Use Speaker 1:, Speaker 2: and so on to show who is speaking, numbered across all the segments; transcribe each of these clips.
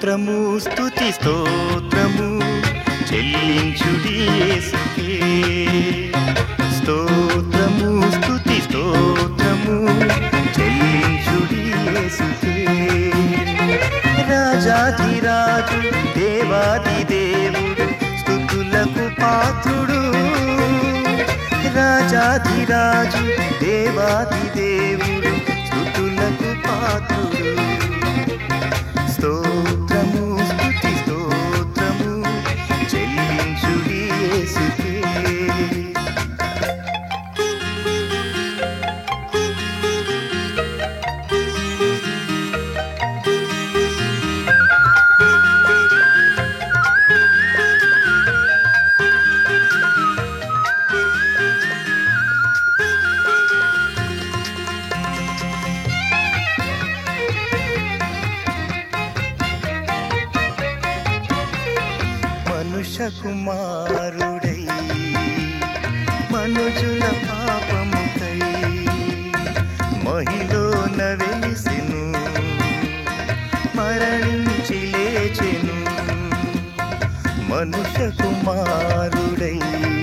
Speaker 1: స్తోత్రము స్తుతి స్తోత్రము చెల్లించుడి యేసుకే స్తోత్రము స్తుతి స్తోత్రము చెల్లించుడి యేసుకే రాజాధిరాజు దేవాది దేవుడు స్తుతులకు పాత్రుడు రాజాధిరాజు దేవాది దేవుడు స్తుతులకు పాత్రుడు స్తోత్రము స్తుతి స్తోత్రము చెల్లించుడి యేసుకే మనుష్య కుమారుడై మనుజుల పాపముకై మహిళన వెలిసెను మరణించి లేచెను మనుష్య కుమారుడై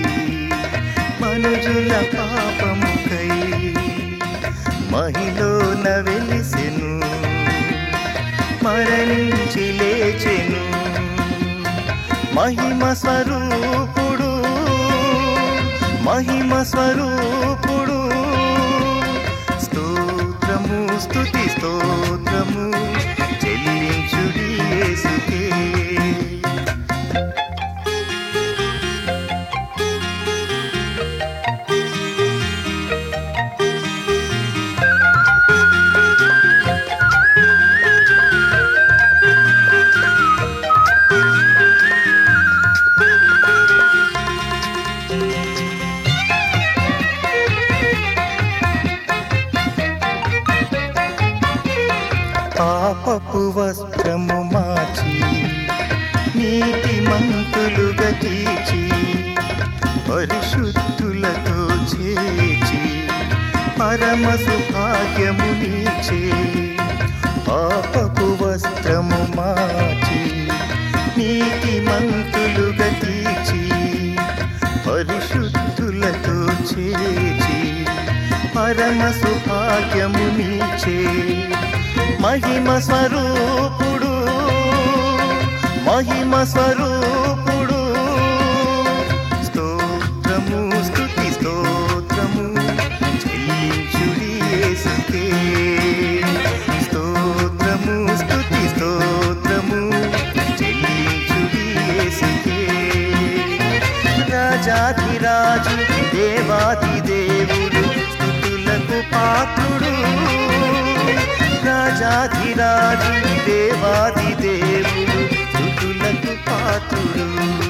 Speaker 1: మనుజుల పాపముకై మహిళన వెలిసెను మరణించి లేచెను మహిమ స్వరూపుడు మహిమ స్వరూపుడు స్తోత్రము స్తుతి స్తోత్రము చెల్లించుడి యేసుకే పాపపు వస్త్రము మార్చి నీతి మంతులుగా తీర్చి పరిశుద్ధులతో చేర్చి పరమ సుభాగ్యము నీచే పాపపు వస్త్రము మార్చి నీతి మంతులుగా తీర్చి పరిశుద్ధులతో చేర్చి పరమ సుభాగ్యము నీచే మహిమ స్వరూపుడు మహిమ స్వరూపుడు స్తోత్రము స్తుతి స్తోత్రము చెల్లించుడి యేసుకే స్తోత్రము స్తుతి స్తోత్రము చెల్లించుడి యేసుకే రాజాధిరాజు దేవాది దేవుడు స్తుతులకు పాత్రుడు రాజాధిరాజు దేవాది దేవుడు స్తుతులకు పాత్రుడు